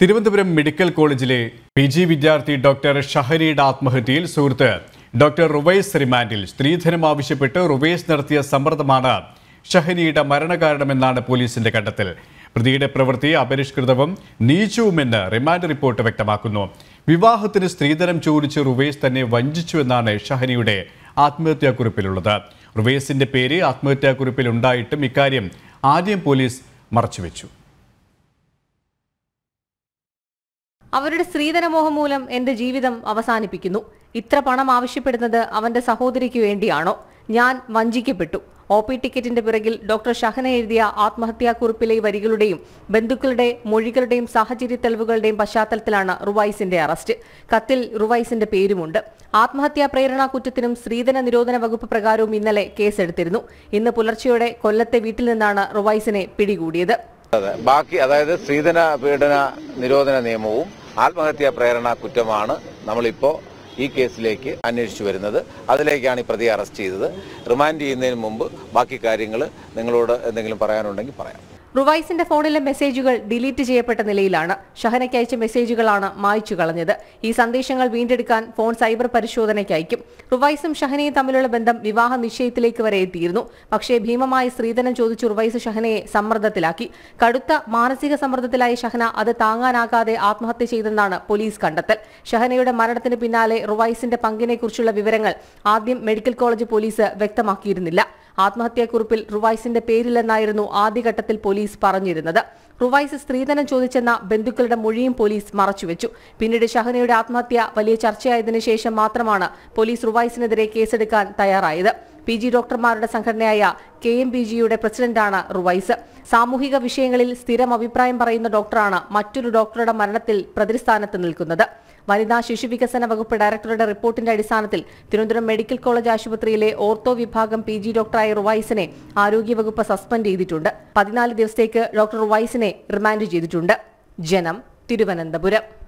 Thiruvananthapuram medical കോളേജിലെ P G വിദ്യാർത്ഥി doctor ഷഹരിയുടെ ആത്മഹത്യയിൽ സുഹൃത്ത് ഡോക്ടർ റുവൈസ് റിമാൻഡിൽ സ്ത്രീധനം ആവശ്യപ്പെട്ട് റുവൈസ് നടത്തിയ സമ്മർദ്ദമാണ് ഷഹരിയുടെ മരണകാരണമെന്നാണ് പോലീസിന്റെ കണ്ടെത്തൽ പ്രതിയുടെ പ്രവൃത്തി അപരിഷ്കൃതവും നീചവുമെന്ന് റിമാൻഡ് റിപ്പോർട്ട് വ്യക്തമാക്കുന്നു വിവാഹത്തിന് സ്ത്രീധനം ചോദിച്ച് റുവൈസ് തന്നെ വഞ്ചിച്ചുവെന്നാണ് ഷഹരിയുടെ ആത്മഹത്യാക്കുറിപ്പിലുള്ളത് റുവൈസിന്റെ പേര് ആത്മഹത്യാക്കുറിപ്പിൽ ഉണ്ടായിട്ടും ഇക്കാര്യം ആദ്യം പോലീസ് മറച്ചുവെച്ചു അവരുടെ സ്ത്രീധനമോഹം മൂലം എന്റെ ജീവിതം അവസാനിപ്പിക്കുന്നു ഇത്ര പണം ആവശ്യപ്പെടുന്നത് അവന്റെ സഹോദരിക്ക് വേണ്ടിയാണോ ഞാൻ വഞ്ചിക്കപ്പെട്ടു ഒ പി ടിക്കറ്റിന്റെ പിറകിൽ ഡോക്ടർ ഷഹന എഴുതിയ ആത്മഹത്യാക്കുറിപ്പിലെ വരികളുടെയും ബന്ധുക്കളുടെ മൊഴികളുടെയും സാഹചര്യ തെളിവുകളുടെയും പശ്ചാത്തലത്തിലാണ് റുവൈസിന്റെ അറസ്റ്റ് കത്തിൽ റുവൈസിന്റെ പേരുമുണ്ട് ആത്മഹത്യാ പ്രേരണാ കുറ്റത്തിനും സ്ത്രീധന നിരോധന വകുപ്പ് പ്രകാരവും ഇന്നലെ കേസെടുത്തിരുന്നു ഇന്ന് പുലർച്ചെയോടെ കൊല്ലത്തെ വീട്ടിൽ നിന്നാണ് റുവൈസിനെ പിടികൂടിയത് അതെ ബാക്കി അതായത് സ്ത്രീധന പീഡന നിരോധന നിയമവും ആത്മഹത്യാ പ്രേരണ കുറ്റമാണ് നമ്മളിപ്പോ ഈ കേസിലേക്ക് അന്വേഷിച്ചു വരുന്നത് അതിലേക്കാണ് ഈ പ്രതി അറസ്റ്റ് ചെയ്തത് റിമാൻഡ് ചെയ്യുന്നതിന് മുമ്പ് ബാക്കി കാര്യങ്ങൾ നിങ്ങളോട് എന്തെങ്കിലും പറയാനുണ്ടെങ്കിൽ പറയാം റുവൈസിന്റെ ഫോണിലെ മെസ്സേജുകൾ ഡിലീറ്റ് ചെയ്യപ്പെട്ട നിലയിലാണ് ഷഹനയ്ക്ക് അയച്ച മെസ്സേജുകളാണ് മായ്ച്ചു കളഞ്ഞത് ഈ സന്ദേശങ്ങൾ വീണ്ടെടുക്കാൻ ഫോൺ സൈബർ പരിശോധനയ്ക്ക് അയക്കും റുവൈസും ഷഹനയും തമ്മിലുള്ള ബന്ധം വിവാഹ നിശ്ചയത്തിലേക്ക് വരെ എത്തിയിരുന്നു പക്ഷേ ഭീമമായ സ്ത്രീധനം ചോദിച്ച് റുവൈസ് ഷഹനയെ സമ്മർദ്ദത്തിലാക്കി കടുത്ത മാനസിക സമ്മർദ്ദത്തിലായ ഷഹന അത് താങ്ങാനാകാതെ ആത്മഹത്യ ചെയ്തെന്നാണ് പോലീസ് കണ്ടെത്തൽ ഷഹനയുടെ മരണത്തിന് പിന്നാലെ റുവൈസിന്റെ പങ്കിനെക്കുറിച്ചുള്ള വിവരങ്ങൾ ആദ്യം മെഡിക്കൽ കോളേജ് പോലീസ് വ്യക്തമാക്കിയിരുന്നില്ല ആത്മഹത്യാക്കുറിപ്പിൽ റുവൈസിന്റെ പേരില്ലെന്നായിരുന്നു ആദ്യഘട്ടത്തിൽ പോലീസ് പറഞ്ഞിരുന്നത് റുവൈസ് സ്ത്രീധനം ചോദിച്ചെന്ന ബന്ധുക്കളുടെ മൊഴിയും പോലീസ് മറച്ചുവെച്ചു പിന്നീട് ഷഹനയുടെ ആത്മഹത്യ വലിയ ചർച്ചയായതിനു ശേഷം മാത്രമാണ് പോലീസ് റുവൈസിനെതിരെ കേസെടുക്കാൻ തയ്യാറായത് പി ജി ഡോക്ടർമാരുടെ സംഘടനയായ കെ എം പി ജിയുടെ പ്രസിഡന്റാണ് റുവൈസ് സാമൂഹിക വിഷയങ്ങളിൽ സ്ഥിരം അഭിപ്രായം പറയുന്ന ഡോക്ടറാണ് മറ്റൊരു ഡോക്ടറുടെ മരണത്തിൽ പ്രതിസ്ഥാനത്ത് നിൽക്കുന്നത് വനിതാ ശിശുവികസന വകുപ്പ് ഡയറക്ടറുടെ റിപ്പോർട്ടിന്റെ അടിസ്ഥാനത്തിൽ തിരുവനന്തപുരം മെഡിക്കൽ കോളേജ് ആശുപത്രിയിലെ ഓർത്തോ വിഭാഗം പി ജി ഡോക്ടറായ റുവൈസിനെ ആരോഗ്യവകുപ്പ് സസ്പെൻഡ് ചെയ്തിട്ടുണ്ട് പതിനാല് ദിവസത്തേക്ക് ഡോക്ടർ റുവൈസിനെ റിമാൻഡ് ചെയ്തിട്ടുണ്ട് ജനം തിരുവനന്തപുരം